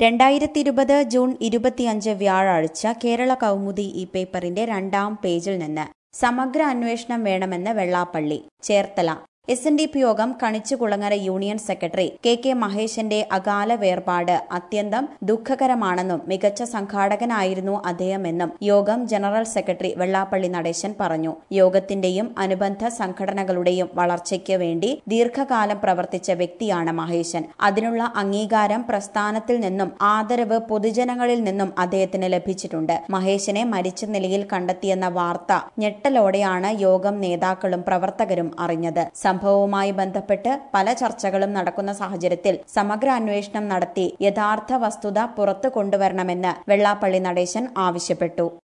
രണ്ടായിരത്തി ഇരുപത് ജൂൺ ഇരുപത്തിയഞ്ച് വ്യാഴാഴ്ച കേരള കൗമുദി ഈ പേപ്പറിന്റെ രണ്ടാം പേജിൽ നിന്ന് സമഗ്ര അന്വേഷണം വേണമെന്ന് Vellappally Cherthala S N D P യോഗം Kanichukulangara union secretary K K മഹേശന്റെ അകാല വേർപാട് അത്യന്തം ദുഃഖകരമാണെന്നും മികച്ച സംഘാടകനായിരുന്നു അദ്ദേഹമെന്നും യോഗം ജനറൽ സെക്രട്ടറി വെള്ളാപ്പള്ളി നടേശൻ പറഞ്ഞു യോഗത്തിന്റെയും അനുബന്ധ സംഘടനകളുടെയും വളർച്ചയ്ക്ക് വേണ്ടി ദീർഘകാലം പ്രവർത്തിച്ച വ്യക്തിയാണ് മഹേശൻ അതിനുള്ള അംഗീകാരം പ്രസ്ഥാനത്തിൽ നിന്നും ആദരവ് പൊതുജനങ്ങളിൽ നിന്നും അദ്ദേഹത്തിന് ലഭിച്ചിട്ടുണ്ട് മഹേശനെ മരിച്ച നിലയിൽ കണ്ടെത്തിയെന്ന വാർത്ത ഞെട്ടലോടെയാണ് യോഗം നേതാക്കളും പ്രവർത്തകരും അറിഞ്ഞത് സംഭവവുമായി ബന്ധപ്പെട്ട് പല ചർച്ചകളും നടക്കുന്ന സാഹചര്യത്തിൽ സമഗ്ര അന്വേഷണം നടത്തി യഥാർത്ഥ വസ്തുത പുറത്തു കൊണ്ടുവരണമെന്ന് വെള്ളാപ്പള്ളി നടേശൻ ആവശ്യപ്പെട്ടു